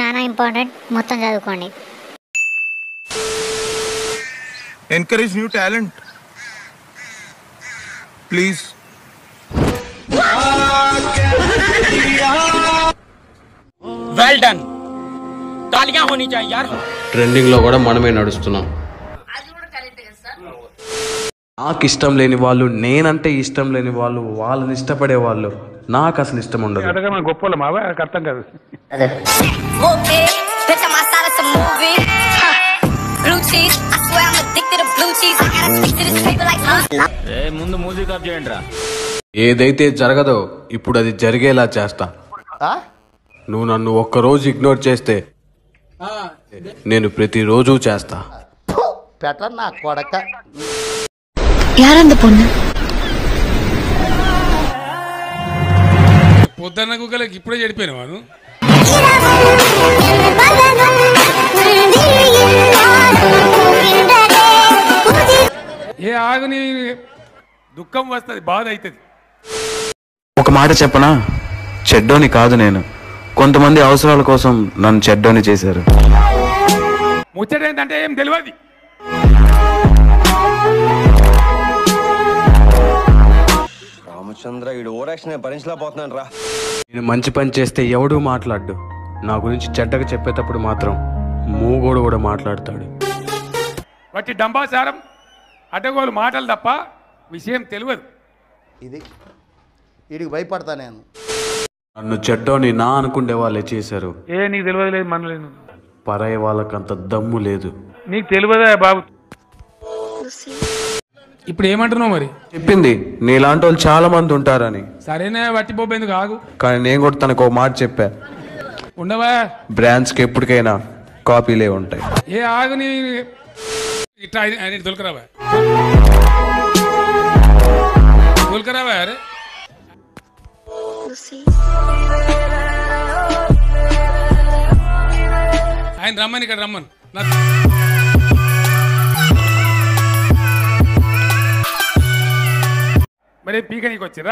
చాలా ఇంపార్టెంట్ మొత్తం చదువుకోండి encourage new talent please well done तालियां होनी चाहिए यार ట్రెండింగ్ లో కూడా మనమే నడుస్తున్నాం నాకు ఇష్టం లేని వాళ్ళు నేనంటే ఇష్టం లేని వాళ్ళు వాళ్ళని ఇష్టపడే వాళ్ళు నాకు అసలు ఇష్టం ఉండదు అడగమని గొప్ప మావా నాకు అర్థం కాదు Okay, bitch, I'm outside of some movie. Huh. Blue cheese, I swear I'm addicted to blue cheese. I gotta stick to this paper like glue. ముందు మ్యూజిక్ ఆఫ్ చేయండి రా ఏదైతే జరగదో ఇప్పుడు అది జరిగేలా చేస్తా నువ్వు నన్ను ఒక్కరోజు ఇగ్నోర్ చేస్తే నేను ప్రతిరోజు చేస్తా పెట్ట నా కొడక யார் பொண்ணு పొద్దున్న గుగ్గలకి ఇప్పుడే చెడిపోయిన వాడు ఏ ఆగుని దుఃఖం వస్తుంది బాధ అవుతుంది ఒక మాట చెప్పనా చెడ్డోని కాదు నేను కొంతమంది అవసరాల కోసం నన్ను చెడ్డోని చేశారు ముచ్చట ఏంటంటే ఏం తెలియదు రామచంద్ర ఈ ఓరాక్షన్ భరించలేకపోతున్నాను రా నేను మంచి పని చేస్తే ఎవడూ మాట్లాడు నా గురించి చెడ్డగా చెప్పేటప్పుడు మాత్రం మూగోడు కూడా మాట్లాడతాడు వాటి డంబాచారం అడ్డగోలు మాటలు తప్ప విషయం తెలియదు ఇది వీడికి భయపడతా నేను నన్ను చెడ్డోని నా అనుకుండే వాళ్ళే చేశారు ఏ నీకు తెలియదు లేదు మనలేదు పరాయి వాళ్ళకంత దమ్ము లేదు నీకు తెలియదా బాబు ఇప్పుడు ఏమంటున్నావు మరి చెప్పింది నీలాంటి వాళ్ళు చాలా మంది ఉంటారని సరేనే వట్టి పోబేందుకు ఆగు కానీ నేను కూడా తనకు ఒక మాట చెప్పా ఉండవా బ్రాండ్స్కి ఎప్పటికైనా కాపీలే ఉంటాయి ఏ ఆగు నీ ఇట్లా ఆయన- ఆయన తొలకరావా తొలకరావా అరే ఆయన రమ్మని ఇక్కడ రమ్మను నా- మరి పీక నీకు వచ్చిరా